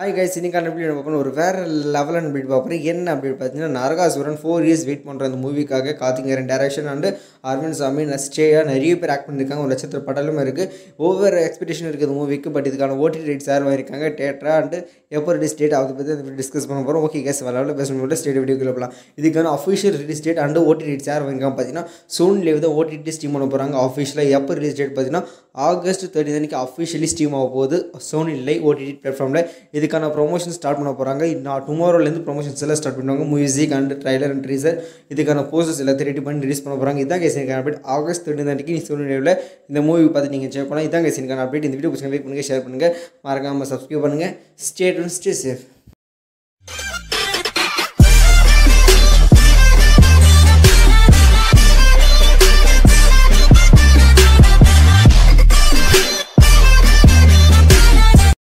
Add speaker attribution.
Speaker 1: hi guys இன்னைக்கான எப்படி பார்ப்போம் ஒரு வேறு லெவலான அப்படி பார்க்குறேன் என்ன அப்படின்னு பார்த்தீங்கன்னா நரகாசுரன் ஃபோர் இயர்ஸ் வெயிட் பண்ணுற அந்த மூவிக்காக கார்த்திகேயன் டேரக்ஷன் அண்டு அரவிந்த் சாமி நஸ்டேயா நிறைய பேர் ஆக்ட் பண்ணியிருக்காங்க ஒரு லட்சத்தில் படலும் இருக்குது ஒவ்வொரு எக்ஸ்பெக்டேஷன் இருக்குது மூவிக்கு பட் இதுக்கான ஓடி ரேட்ஸ் யார் வாங்கியிருக்காங்க தேட்டரா அண்டு எப்போ ரிலீஸ் டேட் அதை பற்றி அந்த டிஸ்கஸ் பண்ண போகிறோம் ஓகே கேஸ் லெவலில் பேசணும் ஸ்டேட் வீடியோக்குள்ள போகலாம் இதுக்கான official release date and OTT rights யார் வாங்கியிருக்காங்க பார்த்தீங்கன்னா சோன் லேவ் தான் ஓடிடி ஸ்டீம் பண்ண போகிறாங்க அஃபிஷியலாக எப்போ ரிலீஸ் டேட் பார்த்தீங்கன்னா ஆகஸ்ட் தேர்ட்டி அன்றைக்கி அஃபிஷியலி ஸ்டீம் ஆக போகுது சோனி லை ஓடிடி பிளாட்ஃபார்மில் இதுக்கான ப்ரொமோஷன் ஸ்டார்ட் பண்ண போகிறாங்க நான் டுமாரோலேருந்து ப்ரொமோஷன்ஸ் எல்லாம் ஸ்டார்ட் பண்ணுவாங்க music and trailer and teaser இதுக்கான போஸ்டர்ஸ் எல்லாத்தையும் ரெடி பண்ணி ரிலீஸ் பண்ண போகிறாங்க இதான் கேசினுக்கான அப்டேட் ஆகஸ்ட் தேர்ட்டி அன்றைக்கி நீ சோனி லைவில் இந்த மூவி பார்த்து நீங்கள் செக் பண்ணலாம் இதான் கேசினுக்கான அப்டேட் இந்த வீடியோ பிடிச்சி லைக் பண்ணுங்கள் ஷேர் பண்ணுங்கள் மறக்காமல் சப்ஸ்கிரைப் பண்ணுங்கள் ஸ்டேட் ஸ்டே சேஃப்